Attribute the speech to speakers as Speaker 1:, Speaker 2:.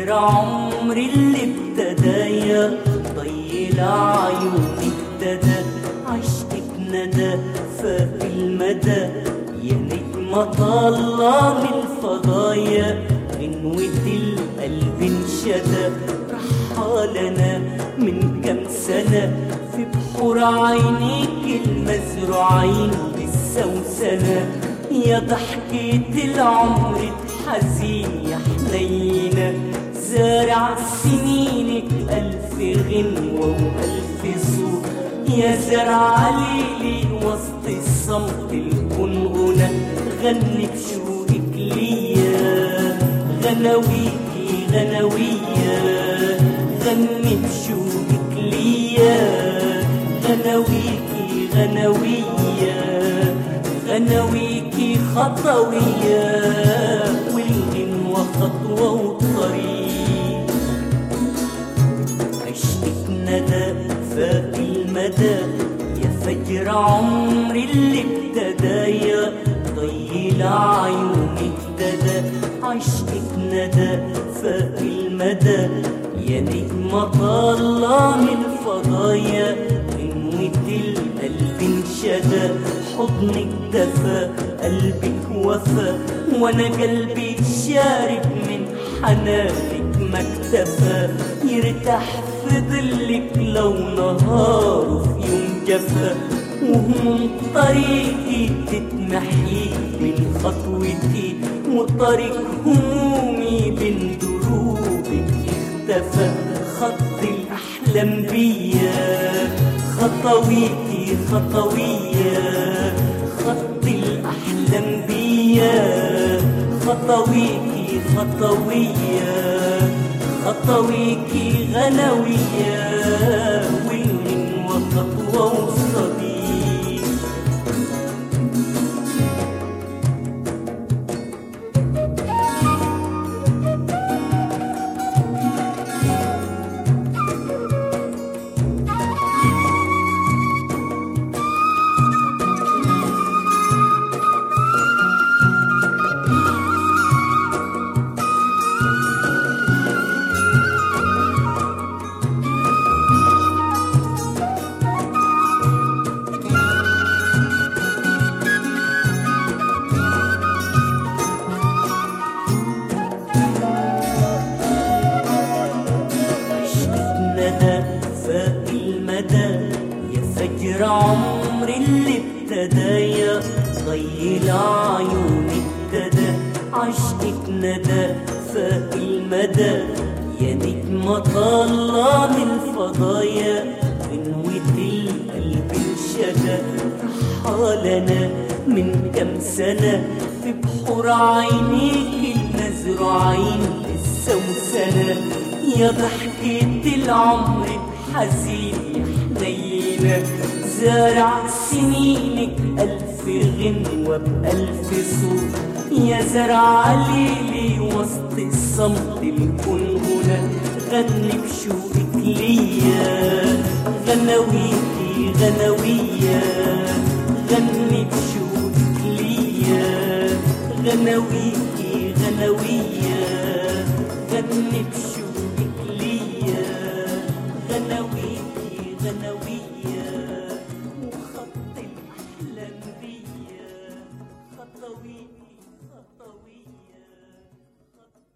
Speaker 1: فجر عمري اللي ابتدى يا طيل عيوني ابتدى عشقك ندى فاق المدى يا نجمة طالة من الفضايا غنوة القلب انشدى رحالنا من كم سنة في بحور عينيك المزروعين بالسوسنة يا ضحكة العمر حزين يا حنينة زارع سنينك ألف غنوة وألف صوت يا زرع ليلي وسط الصمت الكنغنة غني بشوقك ليا غناويكي غناوية غني بشوقك ليا غناويكي غناوية غناويكي خطوية والغنوة خطوة وطريق عشقك ندى فاق المدى يا فجر عمري اللي ابتدى يا ضيل عيوني اهتدى عشقك ندى فاق المدى يا نجمة طالة من الفضايا غنوة القلب انشدى حضنك دفى قلبك وفى وانا قلبي شارب من حنانك ما اكتفى يرتاح في ظلك لو نهار في يوم جفا وهموم طريقي تتمحي من خطوتي وطريق همومي بين دروبك اختفى خط الأحلام بيا خطويتي خطوية خط الأحلام بيا خطويتي خطوية خطويكي غنوية والغنوة خطوة وصديق عشقك ندى فاق المدى يا فجر عمري اللي ابتدى يا ضيل عيوني ابتدى عشقك ندى فاق المدى يا نجمة طالة من الفضايا غنوة القلب انشدى رحالنا من كم سنة في بحور عينيك المزروعين السوسنة يا ضحكة العمر بحزين يا حنينة زارع سنينك ألف غنوة بألف صوت يا زرع ليلي وسط الصمت الكنغنة غني بشوقك ليا غناويكي غناوية غني بشوقك ليا غناويكي غناوية غني بشوقك ليا غناويكي غناوية